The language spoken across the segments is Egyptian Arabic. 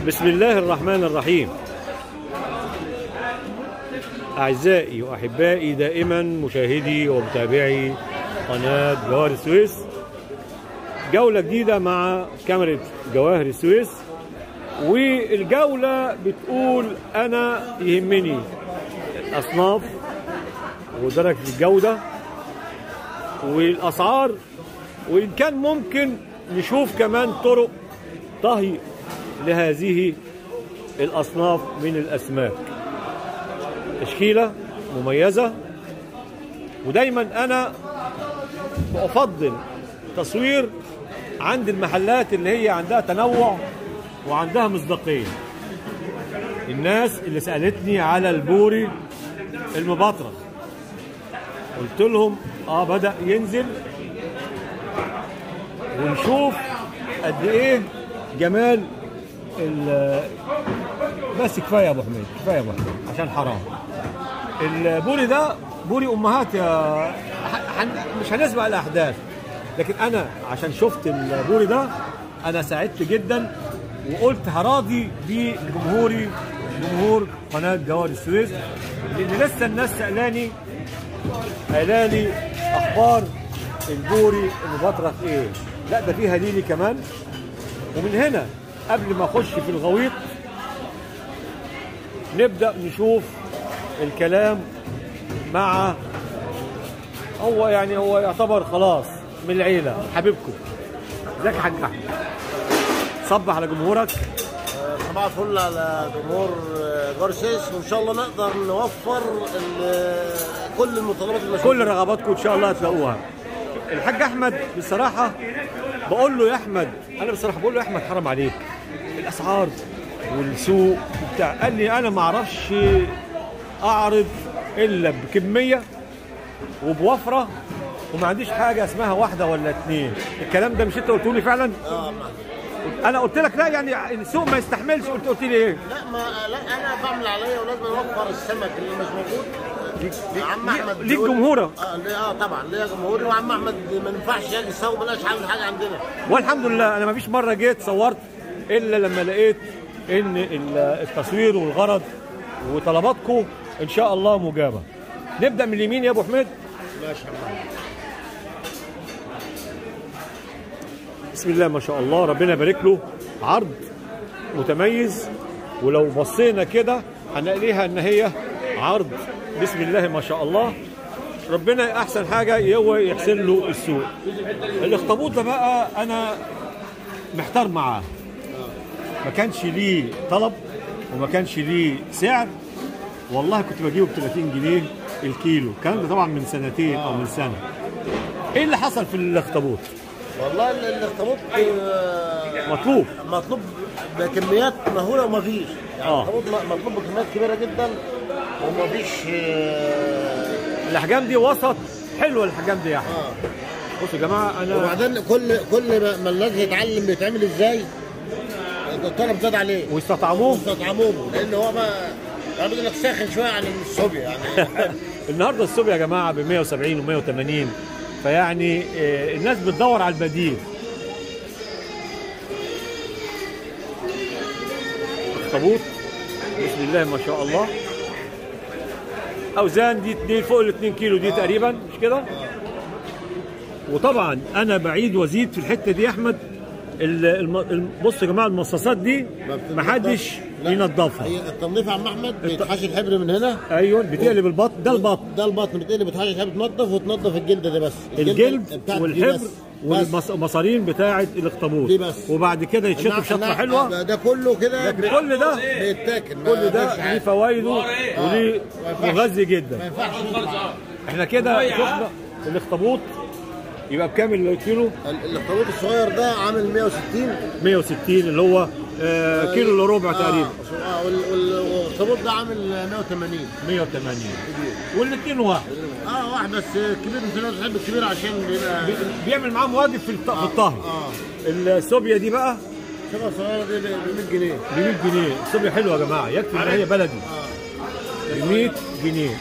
بسم الله الرحمن الرحيم أعزائي وأحبائي دائما مشاهدي ومتابعي قناة جواهر السويس جولة جديدة مع كاميرا جواهر السويس والجولة بتقول أنا يهمني الأصناف ودرجة الجودة والأسعار وإن كان ممكن نشوف كمان طرق طهي لهذه الأصناف من الأسماك تشكيلة مميزة ودايما أنا بفضل تصوير عند المحلات اللي هي عندها تنوع وعندها مصداقية الناس اللي سألتني على البوري المبطرخ قلت لهم اه بدأ ينزل ونشوف قد ايه جمال ال بس كفايه يا ابو حميد كفايه يا ابو حميد عشان حرام البوري ده بوري امهات يا ح- حن- مش هنسبق الاحداث لكن انا عشان شفت البوري ده انا سعدت جدا وقلت هراضي بجمهوري جمهور قناه جوهر السويس لان لسه الناس سالاني قالالي اخبار البوري المبطرخ ايه لا ده فيه هليلي كمان ومن هنا قبل ما اخش في الغويط نبدا نشوف الكلام مع هو يعني هو يعتبر خلاص من العيله حبيبكم ازيك يا حاج احمد صبح على جمهورك صباح الفل على جمهور جارسيس وان شاء الله نقدر نوفر ال- كل المتطلبات المشروعه كل رغباتكم ان شاء الله هتلاقوها الحاج احمد بصراحه بقول له يا احمد انا بصراحه بقول له يا احمد حرام عليك الاسعار والسوق وبتاع قال لي انا ما اعرفش اعرض الا بكميه وبوفره وما عنديش حاجه اسمها واحده ولا اتنين الكلام ده مش انت قلته لي فعلا اه ما- انا قلت لك لا يعني السوق ما يستحملش قلت قلت لي ايه لا ما لا انا بعمل عليا ولازم اوفر السمك اللي مش موجود عم احمد ليك بيقول- جمهورك. اه ليه- اه طبعا ليا جمهوري وعم احمد ما ينفعش يجي يسوي بلاش عامل حاجه عندنا والحمد لله انا ما فيش مره جيت صورت الا لما لقيت ان ال- التصوير والغرض وطلباتكم ان شاء الله مجابه نبدا من اليمين يا ابو حميد ماشي يا محمد بسم الله ما شاء الله ربنا يبارك له عرض متميز ولو بصينا كده هنلاقيها ان هي عرض بسم الله ما شاء الله ربنا احسن حاجه هو يحسن له السوق الاخطبوط ده بقى انا محتار معاه ما كانش ليه طلب وما كانش ليه سعر والله كنت بجيبه ب 30 جنيه الكيلو الكلام ده طبعا من سنتين او من سنه ايه اللي حصل في الاخطبوط والله ال- الاخطبوط آه، مطلوب مطلوب بكميات مهوله وما فيش يعني آه. الاخطبوط م- مطلوب بكميات كبيره جدا وما فيش آه، الاحجام دي وسط حلوه الاحجام دي يا احمد اه بصوا يا جماعه انا وبعدين كل كل ما ما الناس يتعلم بيتعمل ازاي الطلب زاد عليه واستطعموه استطعموه لان هو بقى انا بدي لك ساخن شويه عن الصوبيا يعني النهارده الصبح يا جماعه ب 170 و 180 فيعني آه، الناس بتدور على البديل اخطبوط بسم الله ما شاء الله اوزان دي اتنين فوق ال 2 كيلو دي تقريبا مش كده وطبعا انا بعيد وازيد في الحته دي يا احمد ال- الم- الم- بصوا يا جماعه المصاصات دي بتنضف. محدش لا، ينظفها هي التنظيف يا عم احمد بيتحشي الحبر من هنا ايوه بتقلب البطن ده البطن ده البطن بتقلب بتحشي الحبر تنظف وتنظف الجلد ده بس الجلد بتاعت دي والحبر بس. بس. والمصارين بتاعه الاخطبوط دي بس. وبعد كده يتشطب نعم، شطه نعم، حلوه ده كله كده لكن كل ده بيتاكل ما كل فيش ده ليه حاجة. فوائده وليه ما ينفعش. مغذي ما جدا ينفعش يطلع. احنا كده شفنا الاخطبوط يبقى بكام الكيلو ال- الاخطبوط الصغير ده عامل 160 160 اللي هو آه كيلو الا ربع تقريبا اه وال- وال- والاخطبوط ده عامل 180 180 والاثنين واحد اه واحد بس الكبير انت لازم تحب الكبير عشان بيبقى بيعمل معاه مواد في الط- في الطهي اه السوبيا دي بقى شبه صغيره دي ب 100 جنيه ب 100 جنيه السوبيا حلوه يا جماعه يكفي ان هي بلدي اه ب 100 جنيه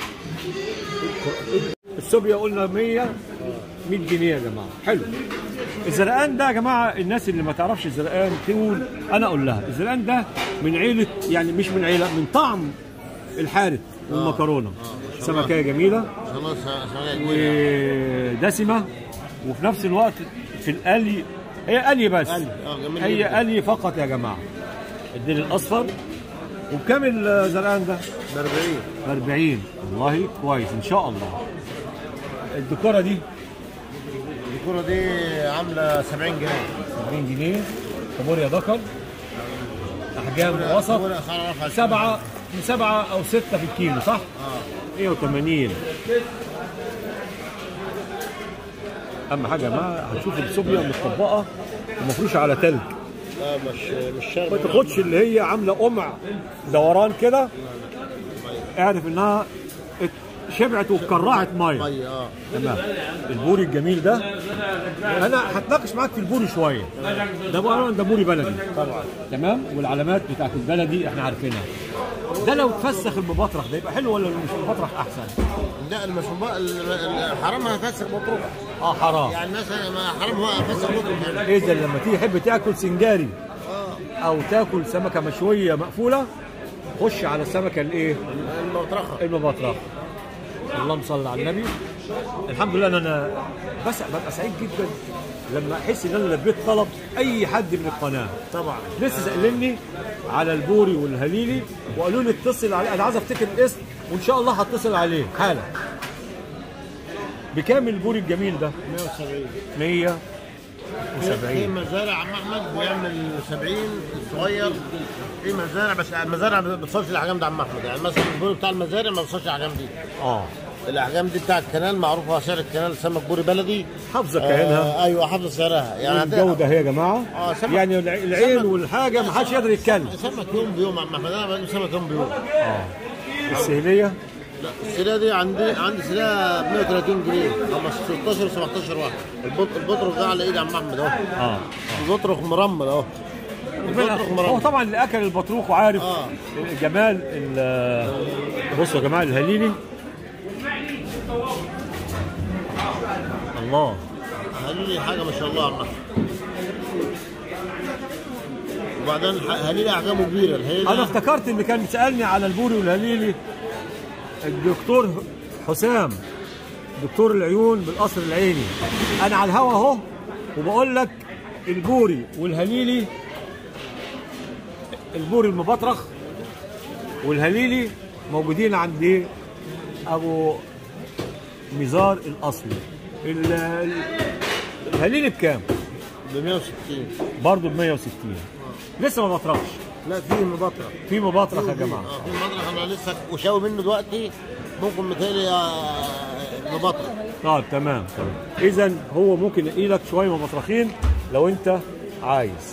السوبيا قلنا 100 100 جنيه يا جماعه حلو الزرقان ده يا جماعه الناس اللي ما تعرفش الزرقان تقول انا اقول لها الزرقان ده من عيله يعني مش من عيله من طعم الحارث والمكرونه سمكيه جميله خلاص سمكة كبيرة ودسمه وفي نفس الوقت في القلي هي قلي بس قلي، آه، جميل هي جدا. قلي فقط يا جماعه الدين الاصفر وبكام الزرقان ده؟ ب 40 ب 40 والله كويس ان شاء الله الدكوره دي الكرة دي عاملة 70 جنيه 70 جنيه كابوريا ذكر احجام وسط كابوريا أسعارها رفعت. سبعة من سبعة أو ستة في الكيلو صح؟ اه 180 أهم حاجة يا جماعة هتشوف الصوبيا متطبقة ومفروشة على تلج لا مش مش شرط ما تاخدش اللي هي عاملة قمع دوران كده اعرف إنها ات- شبعت واتكرعت مية مية اه تمام البوري الجميل ده انا هتناقش معاك في البوري شويه ده بقى ده بوري بلدي طبعا تمام والعلامات بتاعت البلدي احنا عارفينها ده لو اتفسخ المبطرخ ده يبقى حلو ولا مش المبطرخ احسن لا المشروبات ال- ال- حرامها فسخ مطروح اه حرام يعني مثلا ما حرام هو فسخ مطروح يعني اذا لما تيجي تحب تاكل سنجاري اه او تاكل سمكه مشويه مقفوله خش على السمكه الايه المطرخة المبطرخ اللهم صل على النبي الحمد لله ان انا بس ببقى سعيد جدا لما احس ان انا لبيت طلب اي حد من القناه طبعا لسه سالني على البوري والهليلي وقالوا لي اتصل عليه انا عايز افتكر الاسم وان شاء الله هتصل عليه حالا بكام البوري الجميل ده 170 في 170 مزارع عم احمد بيعمل 70 الصغير في مزارع بس المزارع ما بتصلش الاحجام ده عم احمد يعني مثلا البوري بتاع المزارع ما بتصلش الاحجام دي اه الاحجام دي بتاع الكنال معروفه سعر الكنال سمك بوري بلدي حافظه كيانها آه ايوه حافظ سعرها يعني هتلاقي- الجوده هي يا جماعه آه، سمك- يعني الع- العين سمك- والحاجه ما حدش يقدر يتكلم سمك يوم بيوم عم احمد انا بقول سمك يوم بيوم اه السهليه لا السلاة دي عندي عندي سلاة ب 130 جنيه 16 17 واحد البط البطرخ ده على ايد عم احمد اهو اه البطرخ مرمل اهو البطرخ هو مرمل طبعا اللي اكل البطروخ وعارف آه. جمال ال- بصوا يا جماعه الهليلي الله قالوا لي حاجه ما شاء الله عم احمد وبعدين ح- هليلة احجامه كبيره انا الهليلة افتكرت اللي كان سالني على البوري والهليلي الدكتور حسام دكتور العيون بالقصر العيني انا على الهوا اهو وبقول لك البوري والهليلي البوري المبطرخ والهليلي موجودين عند ايه ابو ميزار الاصلي ال- ال- الهليلي بكام ب 160 برضه ب 160 لسه ما بطرخش لا في مبطرخ في مبطرخ يا جماعه اه في مبطرخ انا لسه وشاوي منه دلوقتي ممكن متهيألي آه، مبطرخ طيب تمام تمام اذا هو ممكن يلاقي لك شويه مبطرخين لو انت عايز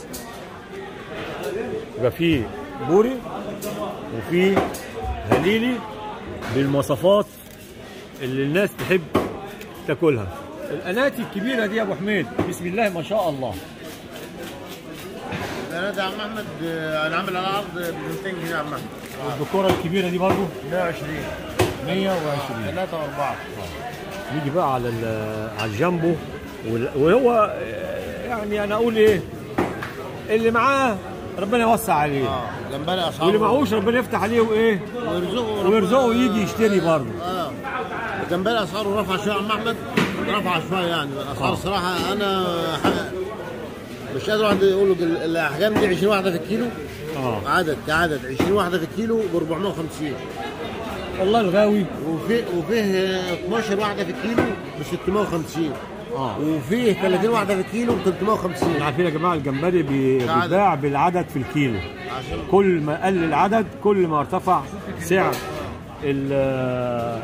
يبقى في بوري وفي هليلي بالمواصفات اللي الناس تحب تاكلها الاناتي الكبيره دي يا ابو حميد بسم الله ما شاء الله انا ده عم احمد آه، انا عامل على عرض ب 200 جنيه يا عم احمد الدكوره الكبيره دي برضو 120 120 ثلاثة وأربعة نيجي بقى على ال- على الجامبو وال- وهو آه، يعني انا اقول ايه اللي معاه ربنا يوسع عليه اه جمبري أسعاره واللي معهوش ربنا يفتح عليه وايه ويرزقه ويرزقه يجي يشتري برضه اه الجمبري أسعاره رفع شوية يا عم أحمد رفع شوية يعني الأسعار الصراحة أنا ح- مش قادر واحد يقول لك ال- الأحجام دي 20 واحدة في الكيلو اه عدد كعدد 20 واحدة في الكيلو ب 450 والله الغاوي وفي وفيه 12 واحدة في الكيلو ب 650 اه وفيه 30 واحدة في الكيلو ب 350 احنا عارفين يا جماعه الجمبري بي- كعدد. بيتباع بالعدد في الكيلو عشان كل ما قل العدد كل ما ارتفع سعر ال-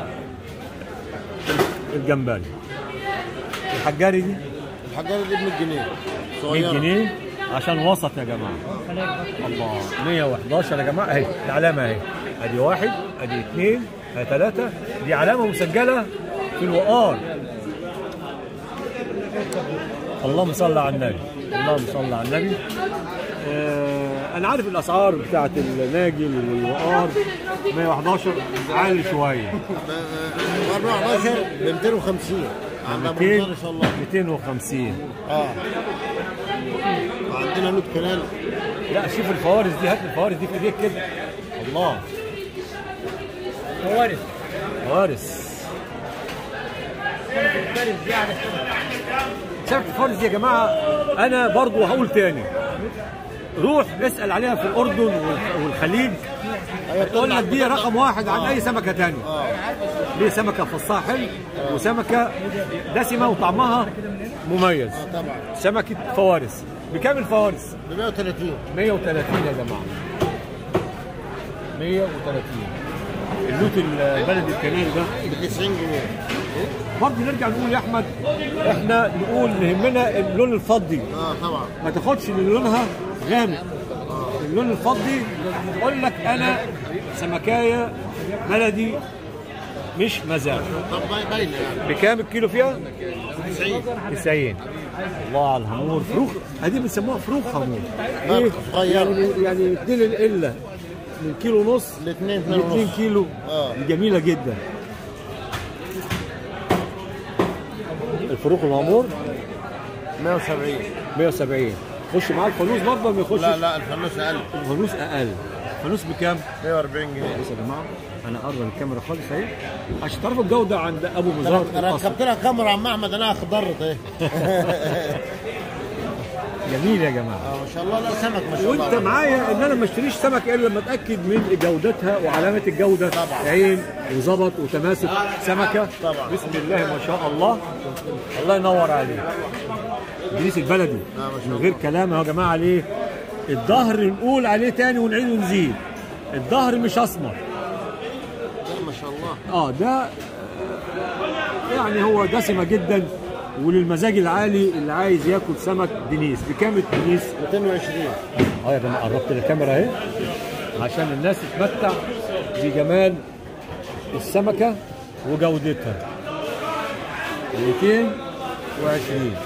الجمبري الحجاري دي الحجارة دي ب 100 جنيه 100 صغيرة جنيه عشان وسط يا جماعه الله 111 يا جماعه اهي العلامه اهي ادي واحد ادي اثنين ادي ثلاثه دي علامه مسجله في الوقار اللهم صل على النبي اللهم صل على النبي آه انا عارف الاسعار بتاعت الناجل والوقار 111 عالي شويه ب 14 ب 250 عند ابو 200 نصار ان شاء الله 250 اه وعندنا لوت كنال لا شوف الفوارس دي هات الفوارس دي في ايديك كده الله فوارس فوارس شايف الفوارس دي يا جماعه انا برضو هقول تاني روح اسال عليها في الاردن والخ- والخليج تقول لك دي رقم واحد عن اي سمكه تانية ليه سمكه فصها حلو وسمكه دسمه وطعمها مميز اه طبعا سمكه فوارس بكام الفوارس؟ ب 130 130 يا جماعه 130 اللوت البلد الكناري ده ب 90 جنيه برضه نرجع نقول يا احمد احنا نقول يهمنا اللون الفضي اه طبعا ما تاخدش اللي لونها غامق اللون الفضي يقول لك انا سمكايه بلدي مش مزاج طب باينه يعني بكام الكيلو فيها؟ 90 90 الله على الهامور فروخ هذه بنسموها فروخ هامور فرخ صغير. يعني يعني اتنين الا من كيلو ونص الاثنين ل 2 كيلو اه. جميله جدا الفروخ الهامور 170 170 خش معاه الفانوس برضه ما يخش لا لا الفانوس اقل الفانوس اقل الفانوس بكام؟ 140 جنيه بص يا جماعه انا اقرب الكاميرا خالص اهي عشان تعرفوا الجوده عند ابو مزار الأصل. ركبت لها كاميرا عم احمد انا خضرت ايه جميل يا جماعه اه ما شاء الله لا سمك ما شاء الله وانت معايا ان انا ما اشتريش سمك الا لما اتاكد من جودتها وعلامه الجوده طبعا. عين وظبط وتماسك سمكه طبعا. بسم الله ما شاء الله الله ينور عليك ادريس البلدي آه، ما شاء من غير كلام اهو يا جماعه عليه الظهر نقول عليه تاني ونعيد ونزيد الظهر مش اسمر لا ما شاء الله اه ده يعني هو دسمه جدا وللمزاج العالي اللي عايز ياكل سمك دنيس بكام الدنيس 220 اه يا جماعه قربت الكاميرا اهي عشان الناس تتمتع بجمال السمكه وجودتها 220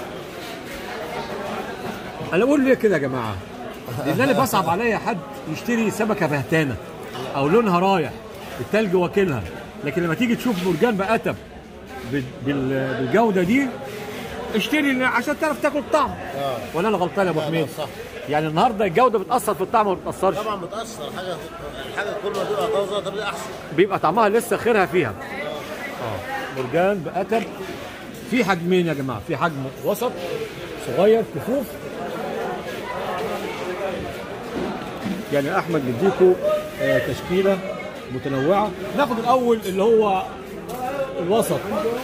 انا بقول ليه كده يا جماعه لان انا بصعب عليا حد يشتري سمكه بهتانه او لونها رايح التلج واكلها لكن لما تيجي تشوف مرجان بقتب بال- بال- بالجوده دي اشتري عشان تعرف تاكل طعم اه ولا انا غلطان يا ابو لا، لا، حميد صح. يعني النهارده الجوده بتاثر في الطعم ولا ما بتاثرش طبعا بتاثر حاجه الحاجه كل ما تبقى طازه تبقى احسن بيبقى طعمها لسه خيرها فيها اه مرجان بقتب في حجمين يا جماعه في حجم وسط صغير كفوف يعني احمد مديكوا آه، تشكيله متنوعه ناخد الاول اللي هو الوسط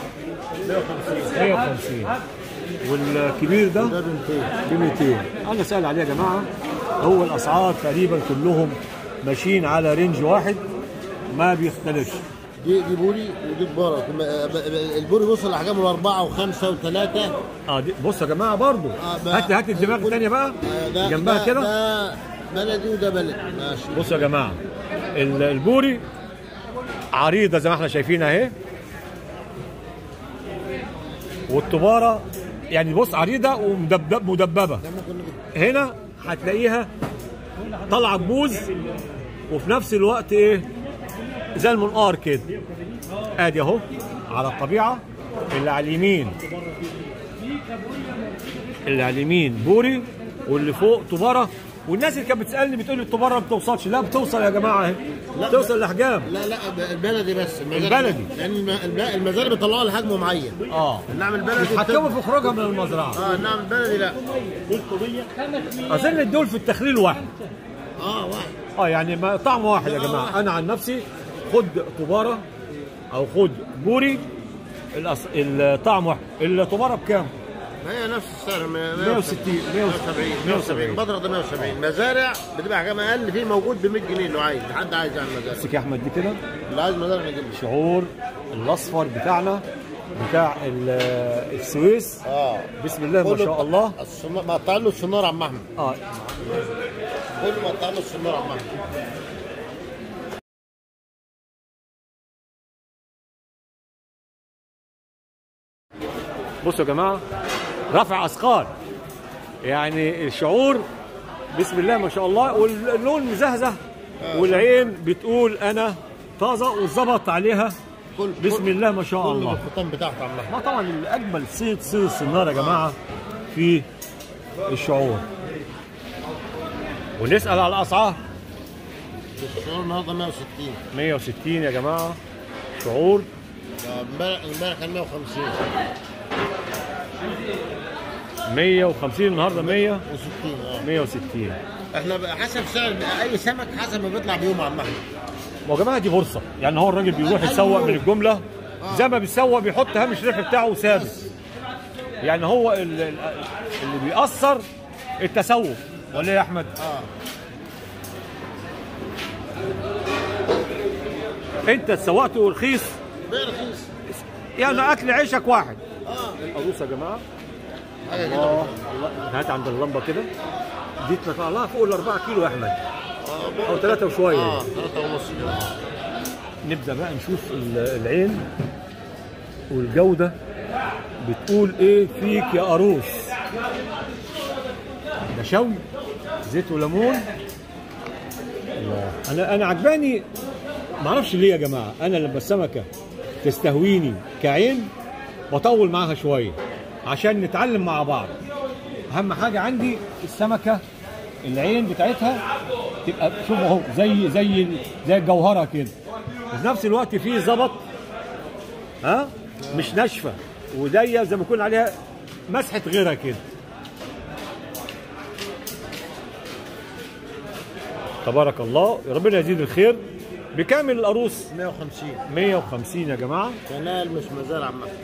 150 والكبير ده ده ب 200 ب 200 انا سال عليه يا جماعه هو الاسعار تقريبا كلهم ماشيين على رينج واحد ما بيختلفش دي دي بوري ودي بارة البوري وصل لاحجامه الاربعه وخمسه وثلاثه اه دي بص يا جماعه برضو هات هات الدماغ الثانيه بقى ده جنبها ده- كده ده بلدي وده بلد ماشي بصوا يا جماعه ال- البوري عريضه زي ما احنا شايفين اهي والطباره يعني بص عريضه ومدبب مدببه ده ممكن نجيب هنا هتلاقيها طالعه ببوز وفي نفس الوقت ايه زي المنقار كده ادي اهو على الطبيعه اللي على اليمين اللي على اليمين بوري واللي فوق طباره والناس اللي كانت بتسالني بتقول لي الطباره ما بتوصلش لا بتوصل يا جماعه اهي لا، بتوصل لاحجام لا لا البلدي بس المزارع- البلدي. لان الم- الب- المزارع بيطلعوا لحجم معين اه النعم البلدي بيتحكموا بتبقى- في خروجها من المزرعه اه النعم البلدي لا اظن الدول في التخليل واحد اه واحد اه يعني ما طعم واحد يا آه، جماعه واحد. انا عن نفسي خد طباره او خد بوري الأص... الطعم واحد الطباره بكام؟ هي نفس السعر 160 170 170 بضرب ده 170 مزارع بتبقى حجم اقل فيه موجود ب 100 جنيه لو عايز حد عايز يعني مزارع امسك يا احمد دي كده اللي عايز مزارع نجيب له. شعور الاصفر بتاعنا بتاع ال- السويس اه بسم الله ما شاء الله الصنار مقطع له الصنار عم احمد اه كله مقطع له الصنار عم احمد بصوا يا جماعه رفع اثقال يعني الشعور بسم الله ما شاء الله واللون مزهزه والعين بتقول انا طازه وظبط عليها كل بسم الله ما شاء كله الله بالخطام بتاعته عم احمد ما طبعا الاجمل صيد صيد الصناره يا جماعه في الشعور ونسال على الاسعار الشعور النهارده 160 160 يا جماعه شعور امبارح امبارح كان 150 150 النهارده 100 و60 اه 160 احنا بقى حسب سعر اي سمك حسب ما بيطلع بيوم يا عم احمد ما هو يا جماعه دي فرصه يعني هو الراجل بيروح يتسوق من الجمله زي ما بيتسوق بيحط هامش الربح بتاعه ثابت يعني هو ال- ال- اللي بيأثر التسوق ولا ايه يا احمد؟ اه انت اتسوقت ورخيص بيع رخيص يعني اكل عيشك واحد اه القروص يا جماعه حاجه كده الله الله هات عند اللمبه كده دي تطلع لها فوق ال 4 كيلو يا احمد اه او 3 وشويه اه 3 ونص كده نبدا بقى نشوف ال- العين والجوده بتقول ايه فيك يا قاروص ده شوي زيت وليمون الله انا انا عجباني ما اعرفش ليه يا جماعه انا لما السمكه تستهويني كعين بطول معاها شويه عشان نتعلم مع بعض اهم حاجه عندي السمكه العين بتاعتها تبقى شوف اهو زي زي زي الجوهره كده وفي نفس الوقت فيه ظبط ها مش ناشفه ودي زي ما يكون عليها مسحه غيرها كده تبارك الله ربنا يزيد الخير بكامل القاروص 150 150 يا جماعه كنال مش مزال عم احمد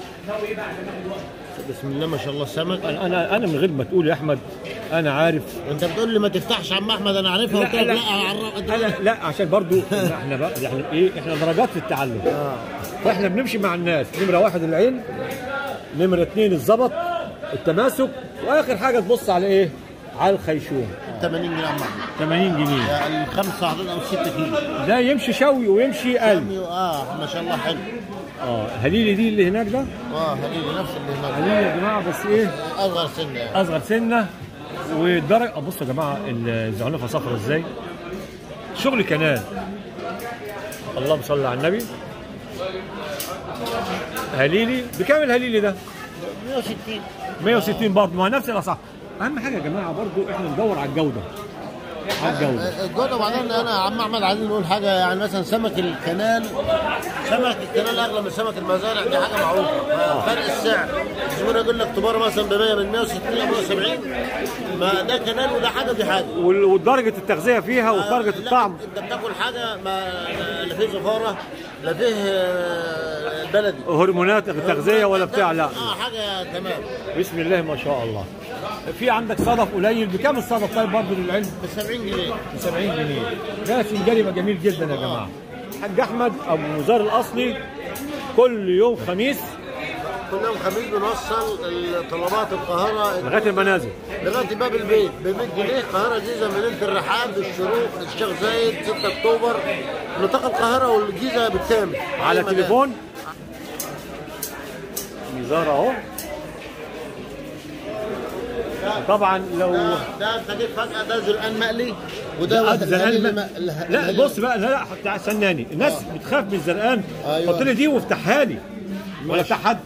بسم الله ما شاء الله سمك انا انا انا من غير ما تقول يا احمد انا عارف انت بتقول لي ما تفتحش عم احمد انا عارفها قلت لك لا عرف انا لا عشان برضو احنا بقى احنا ايه احنا درجات في التعلم فاحنا بنمشي مع الناس نمره واحد العين نمره اثنين الظبط التماسك واخر حاجه تبص على ايه على الخيشوم 80 جنيه عم احمد 80 جنيه يعني الخمسة عدد او 6 كيلو ده يمشي شوي ويمشي قلب اه ما شاء الله حلو اه هليلي دي اللي هناك ده اه هليلي نفس اللي هناك هليلي يا جماعه بس ايه اصغر سنه يعني اصغر سنه والدرجه بصوا يا جماعه الزعنفه صفرا ازاي شغل كنال اللهم صل على النبي هليلي بكام الهليلي ده 160 160 برضه ما هو نفس الاسعار اهم حاجه يا جماعه برضه احنا ندور على الجوده على الجوده الجودة وبعدين انا يا عم احمد عايزين نقول حاجه يعني مثلا سمك الكنال سمك الكنال اغلى من سمك المزارع دي حاجه معروفه فرق السعر الزبون يقول لك تبارة مثلا ب 100 من 160 ل 170 ما ده كنال وده حاجه ودي حاجه وال- ودرجه التغذيه فيها ودرجه لا، الطعم انت بتاكل حاجه ما لا فيه زفاره لا فيه آه، بلدي هرمونات تغذيه ولا بتاع لا اه حاجه تمام بسم الله ما شاء الله في عندك صدف قليل بكام الصدف طيب برضه للعلم ب 70 جنيه ب 70 جنيه ده سنجاري يبقى جميل جدا يا جماعه الحاج احمد ابو مزار الاصلي كل يوم خميس كل يوم خميس بنوصل طلبات القاهره لغايه المنازل لغايه باب البيت ب 100 جنيه القاهره جيزه مدينه الرحاب الشروق الشيخ زايد 6 اكتوبر نطاق القاهره والجيزه بالكامل على أي مكان. تليفون ميزار اهو طبعا لو ده ده انت جيت فجاه ده زرقان مقلي وده لا واحد الزرقان الهليل ما- الم- اله- لا الهليل- بص بقى لا لا حط- استناني الناس بتخاف من الزرقان أيوة. حط لي دي وافتحها لي ولا افتح حد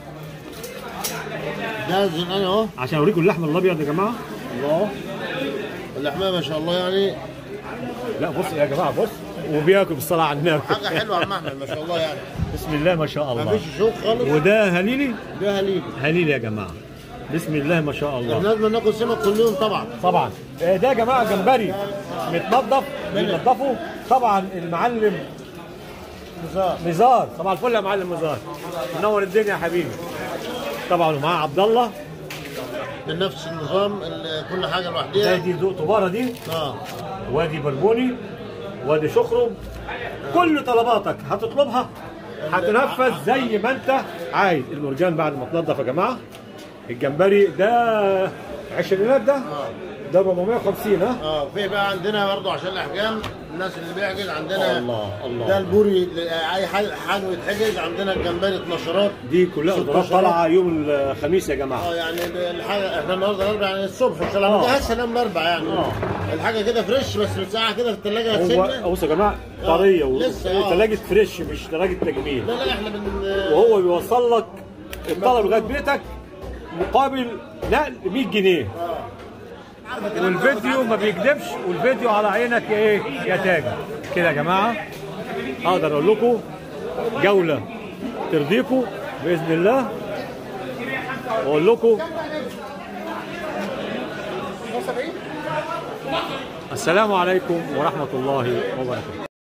ده زرقان اهو عشان اوريكم اللحم الابيض يا جماعه الله اللحمه ما شاء الله يعني لا بص يا جماعه بص وبياكل بالصلاه على النبي حاجه حلوه يا عم احمد ما شاء الله يعني بسم الله ما شاء ما الله فيش شوك خالص وده هليلي ده هليل هليلي يا جماعه بسم الله ما شاء الله احنا لازم ناكل سمك كل يوم طبعا طبعا آه، ده يا جماعه جمبري متنضف بننضفه طبعا المعلم نزار نزار صباح الفل يا معلم نزار منور الدنيا يا حبيبي طبعا ومعاه عبد الله بنفس النظام ال- كل حاجه ده لوحديها دي ذوق طباره دي اه وادي بربوني وادي شخرم كل طلباتك هتطلبها هتنفذ زي ما انت عايز المرجان بعد ما تنضف يا جماعه الجمبري ده عشرينات ده ده 450 ها اه في بقى عندنا برضو عشان الاحجام الناس اللي بيحجز عندنا الله، الله. ده البوري اللي اي حد حجم يتحجز عندنا الجمبري 12 دي كلها 16 اوردرات طالعه يوم الخميس يا جماعه اه يعني الحاجه احنا النهارده الاربع يعني الصبح ان شاء الله آه. ده هسه الاربع يعني آه. الحاجه كده فريش بس متسقعه كده في الثلاجه هو سنه بصوا يا جماعه طريه و- لسه، آه. وثلاجه فريش مش ثلاجه تجميل لا لا احنا بن وهو بيوصل لك الطلب لغايه بيتك مقابل نقل 100 جنيه والفيديو ما بيكذبش والفيديو على عينك يا ايه يا تاجر كده يا جماعه اقدر اقول لكم جوله ترضيكم باذن الله واقول لكم السلام عليكم ورحمه الله وبركاته